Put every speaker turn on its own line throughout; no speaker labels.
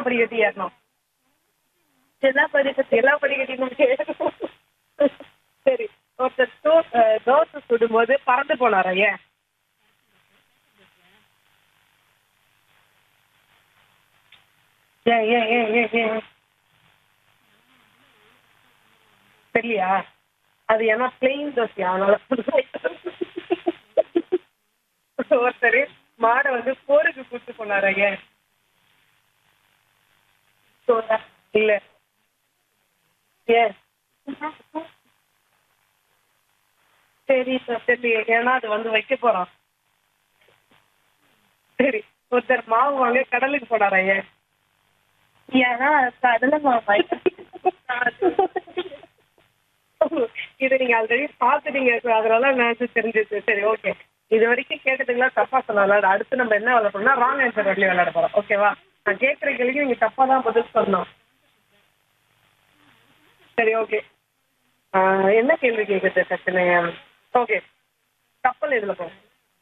எத்தனை படி கட்டி ஏறணும்
எல்லா படிக்கட்டு
எல்லா படி கட்டியும் சரி ஒருத்தர் தோ- அஹ், தோசை சுடும்போது பறந்து போனாரா ஏன் ஏன் ஏன் ஏன் ஏன் ஏன் தெரியலையா அது ஏன்னா பிளெயின் தோசையா அதனால ஒருத்தர் மாடை வந்து போருக்கு கூட்டு போனாரா ஏன்
சோறா
இல்ல ஏன் சரி சார் சரி ஏன்னா அது வந்து வைக்க போறோம் சரி ஒருத்தர் மாவு வாங்க கடலுக்கு போனாரா ஏன்
ஏன்னா கடலை மாமா
இது நீங்க ஆல்ரெடி பாத்துட்டீங்க so அதனால நான் தெரிஞ்சிச்சு சரி ஓகே இது வரைக்கும் கேட்டதுங்களா தப்பா சொல்லல அடுத்து நம்ம என்ன விளையாட போறோம்னா ராங் ஆன்சர் வரலி விளையாட போறோம் ஓகேவா நான் கேட்குற கேள்விக்கு நீங்க தப்பா தான் பதில் சொல்லணும் சரி ஓகே என்ன கேள்வி கேட்குறது டக்குன்னு ஓகே கப்பல் எதுல போகும்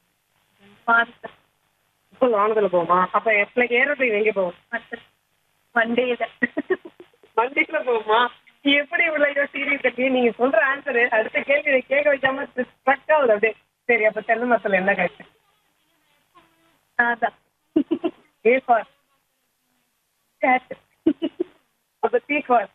கப்பல் வானத்துல போகுமா அப்ப எப்ப ஏரோப்ளைன் எங்க போகும்
வண்டியில
வண்டியில போகுமா எப்படி இவ்வளவு சீரியஸ் கட்டி நீங்க சொல்ற ஆன்சர் அடுத்த கேள்வி இதை கேட்க வைக்காம ஸ்ட்ரக் ஆகுது அப்படியே சரி அப்ப தென்னை மரத்துல என்ன காய்ச்சி
அதான்
ஏ ஃபார்
கேட்
அப்ப C for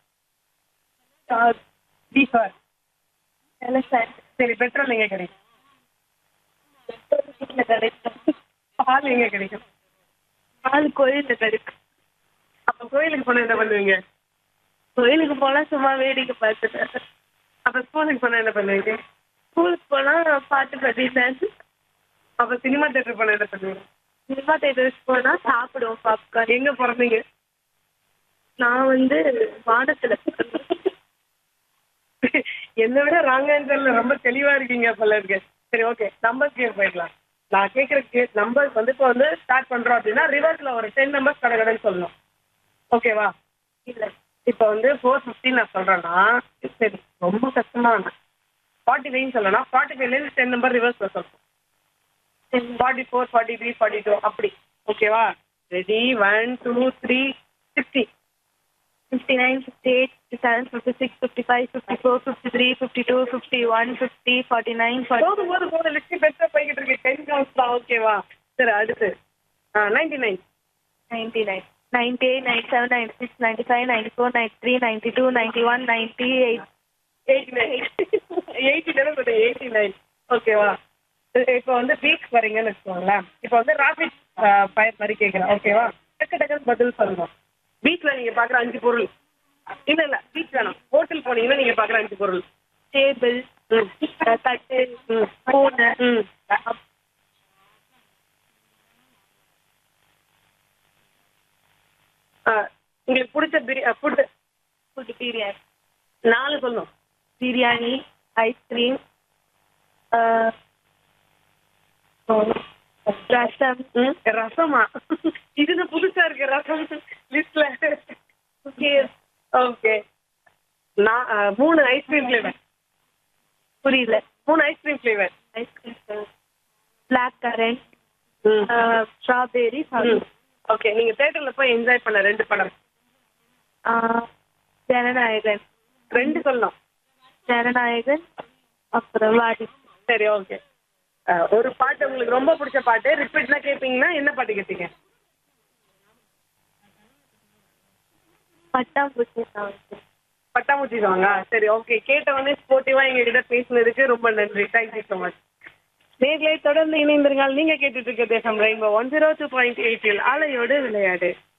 D for
elephant
சரி பெட்ரோல் எங்க கிடைக்கும்
வீட்டில் கிடைக்கும்
பால் எங்க கிடைக்கும்
பால் கோயிலில் கிடைக்கும்
அப்ப கோயிலுக்கு போனா என்ன பண்ணுவீங்க
கோயிலுக்கு போனா சும்மா வேடிக்கை பார்த்துட்டு
அப்ப ஸ்கூலுக்கு போனா என்ன பண்ணுவீங்க
ஸ்கூலுக்கு போனா பாட்டு பாடிட்டேன்
அப்ப சினிமா தேட்டர் போனா என்ன பண்ணுவீங்க
சினிமா தேட்டர்ஸ் போனா சாப்பிடுவோம் பாப்கார்ன்
எங்க பிறந்தீங்க
நான் வந்து வானத்துல
என்னை விட ராங் ஆன்சர்ல ரொம்ப தெளிவா இருக்கீங்க போல இருக்கு சரி ஓகே நம்பர் கேம் போயிடலாம் நான் கேட்குற கே நம்பர்ஸ் வந்து இப்போ வந்து ஸ்டார்ட் பண்றோம் அப்படின்னா ரிவர்ஸ்ல ஒரு டென் நம்பர்ஸ் கடை கடைன்னு சொல்லணும் ஓகேவா
இல்ல
இப்போ வந்து ஃபோர் ஃபிஃப்டின் நான் சொல்றேன்னா சரி ரொம்ப கஷ்டமா ஃபார்ட்டி ஃபைவ் சொல்லணும் ஃபார்ட்டி ஃபைவ்லேருந்து டென் நம்பர் ரிவர்ஸ்ல சொல்லணும் forty four forty three forty two அப்படி ஓகேவா ready one two three sixty
fifty nine fifty eight fifty seven fifty six fifty five fifty four fifty three fifty two fifty one fifty forty nine forty
போதும் போதும் போதும் list பெருசா போய்கிட்டு இருக்கு ten counts தான் ஓகேவா சரி அடுத்து ninety nine
ninety nine ninety eight ninety seven ninety six ninety five ninety four ninety three ninety two ninety one ninety eight
eighty nine eighty nine but eighty nine ஓகேவா இப்போ வந்து beach வரீங்கன்னு வச்சுக்கோங்களேன் இப்போ வந்து ராபிட் ஃபயர் மாதிரி கேட்குறேன் ஓகேவா டக்கு டக்குன்னு பதில் சொல்லணும் பீச்சில் நீங்கள் பார்க்குற அஞ்சு பொருள் இல்லை இல்லை பீச் வேணாம் ஹோட்டல் போனீங்கன்னா நீங்கள் பார்க்குற அஞ்சு பொருள்
டேபிள்
ம்
தட்டு
ம்
பூனை
ம் ஆ, உங்களுக்கு பிடிச்ச பிரியா ஃபுட்டு
ஃபுட் பிரியாணி
நாலு சொல்லணும்
பிரியாணி ஐஸ்கிரீம் ரசம்
ம் ரசமா இதுன்னு புதுசா இருக்கு ரசம் லிஸ்ட்ல ஓகே நான் ஆ, மூணு ஐஸ்கிரீம் ஃப்ளேவர்
புரியல
மூணு ice cream flavour
ice cream black currant
ம்
ஸ்ட்ராபெரி
ஓகே நீங்க தியேட்டர்ல போய் என்ஜாய் பண்ண ரெண்டு படம்
ஜனநாயகன்
ரெண்டு சொல்லணும்
ஜனநாயகன் அப்புறம் வாடி
சரி ஓகே ஒரு பாட்டு உங்களுக்கு ரொம்ப பிடிச்ச பாட்டு ரிப்பீட்னா கேட்பீங்கன்னா என்ன பாட்டு கேட்பீங்க
பட்டாம்பூச்சி சாங்ஸ்
பட்டாம்பூச்சி சாங்கா சரி ஓகே கேட்ட உடனே ஸ்போர்ட்டிவா எங்ககிட்ட பேசினதுக்கு ரொம்ப நன்றி தேங்க்யூ ஸோ மச் நேர்களை தொடர்ந்து இணைந்திருங்கள் நீங்க கேட்டுட்டு இருக்க தேசம் rainbow one zero two point எயிட்டில் அலையோடு விளையாடு